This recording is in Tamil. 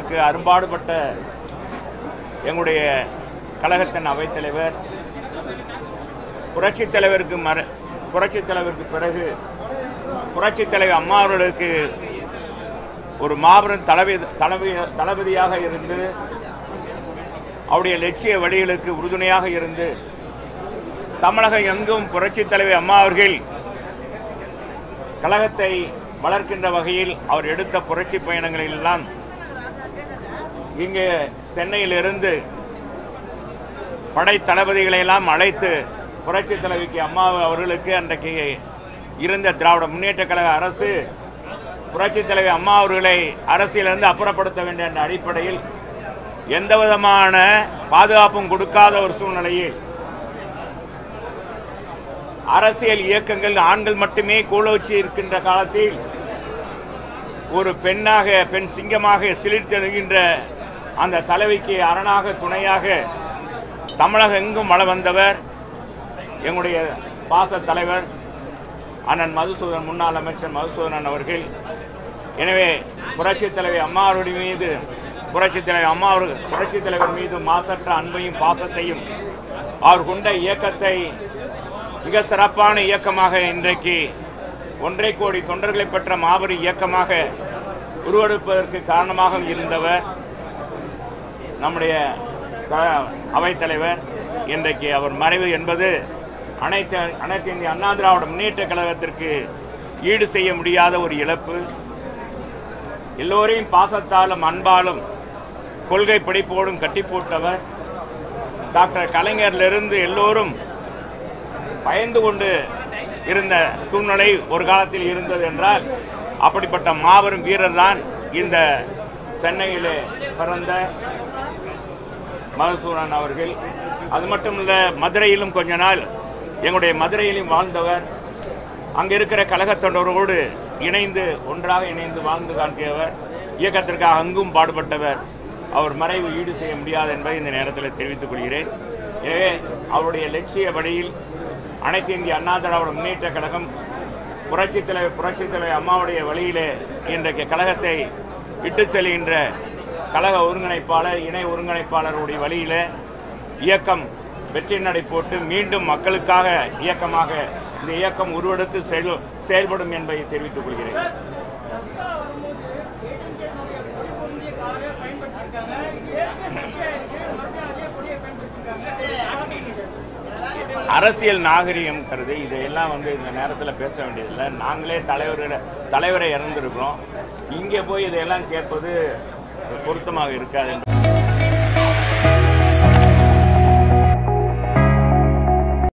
கழகத்திற்கு அரும்பாடுபட்ட எங்களுடைய கழகத்தின் அவைத்தலைவர் புரட்சித் தலைவருக்கு மற புரட்சித் தலைவருக்கு பிறகு புரட்சித் தலைவர் அம்மா அவர்களுக்கு ஒரு மாபெரும் தலைவி தலைவி தளபதியாக இருந்து அவருடைய லட்சிய வழிகளுக்கு உறுதுணையாக இருந்து தமிழகம் எங்கும் புரட்சித் தலைவர் அம்மா அவர்கள் கழகத்தை வளர்க்கின்ற வகையில் அவர் எடுத்த புரட்சி பயணங்களிலெல்லாம் இங்கே சென்னையிலிருந்து படை தளபதிகளை எல்லாம் அழைத்து புரட்சி தலைவிக்கு அம்மா அவர்களுக்கு அன்றைக்கு இருந்த திராவிட முன்னேற்ற கழக அரசு புரட்சி தலைவி அம்மா அவர்களை அரசியலிருந்து அப்புறப்படுத்த வேண்டிய என்ற அடிப்படையில் எந்த விதமான பாதுகாப்பும் கொடுக்காத ஒரு சூழ்நிலையில் அரசியல் இயக்கங்கள் ஆண்கள் மட்டுமே கூலோச்சி இருக்கின்ற காலத்தில் ஒரு பெண்ணாக பெண் சிங்கமாக சிலிர்த்தெழுகின்ற அந்த தலைவிக்கு அரணாக துணையாக தமிழகம் எங்கும் வள வந்தவர் எங்களுடைய பாச தலைவர் அண்ணன் மதுசூதன் முன்னாள் அமைச்சர் மதுசூதனன் அவர்கள் எனவே புரட்சித் தலைவி அம்மா அவருடைய மீது புரட்சித் தலைவர் அம்மா அவர்கள் புரட்சித் தலைவர் மீது மாசற்ற அன்பையும் பாசத்தையும் அவர் கொண்ட இயக்கத்தை மிக சிறப்பான இயக்கமாக இன்றைக்கு ஒன்றரை கோடி தொண்டர்களை பெற்ற மாபெரும் இயக்கமாக உருவெடுப்பதற்கு காரணமாக இருந்தவர் நம்முடைய க- அவைத்தலைவர் இன்றைக்கு அவர் மறைவு என்பது அனைத்து அனைத்து இந்திய அண்ணா திராவிட முன்னேற்ற கழகத்திற்கு ஈடு செய்ய முடியாத ஒரு இழப்பு எல்லோரையும் பாசத்தாலும் அன்பாலும் கொள்கை பிடிப்போடும் கட்டி போட்டவர் டாக்டர் கலைஞரிலிருந்து எல்லோரும் பயந்து கொண்டு இருந்த சூழ்நிலை ஒரு காலத்தில் இருந்தது என்றால் அப்படிப்பட்ட மாபெரும் வீரர் தான் இந்த சென்னையிலே பிறந்த மதுசூரன் அவர்கள் அது மட்டும் இல்ல மதுரையிலும் கொஞ்ச நாள் எங்களுடைய மதுரையிலும் வாழ்ந்தவர் அங்க இருக்கிற கழகத்தொண்டரோடு இணைந்து ஒன்றாக இணைந்து வாழ்ந்து காட்டியவர் இயக்கத்திற்காக அங்கும் பாடுபட்டவர் அவர் மறைவு ஈடு செய்ய முடியாது என்பதை இந்த நேரத்தில் தெரிவித்துக் கொள்கிறேன் எனவே அவருடைய லட்சிய வழியில் அனைத்து இந்திய அண்ணா திராவிட முன்னேற்ற கழகம் புரட்சித் தலைவர் புரட்சித் தலைவர் அம்மாவுடைய வழியிலே இன்றைக்கு கழகத்தை இட்டு செல்கின்ற கழக ஒருங்கிணைப்பாளர் இணை ஒருங்கிணைப்பாளருடைய வழியிலே இயக்கம் வெற்றி நடை போட்டு மீண்டும் மக்களுக்காக இயக்கமாக இந்த இயக்கம் உருவெடுத்து செயல் செயல்படும் என்பதை தெரிவித்துக் கொள்கிறேன் அரசியல் நாகரிகம் கருதி இதையெல்லாம் வந்து இந்த நேரத்தில் பேச வேண்டியதில்லை நாங்களே தலைவரிட தலைவரை இறந்திருக்கிறோம் இங்கே போய் இதையெல்லாம் கேட்பது பொருத்தமாக இருக்காது என்று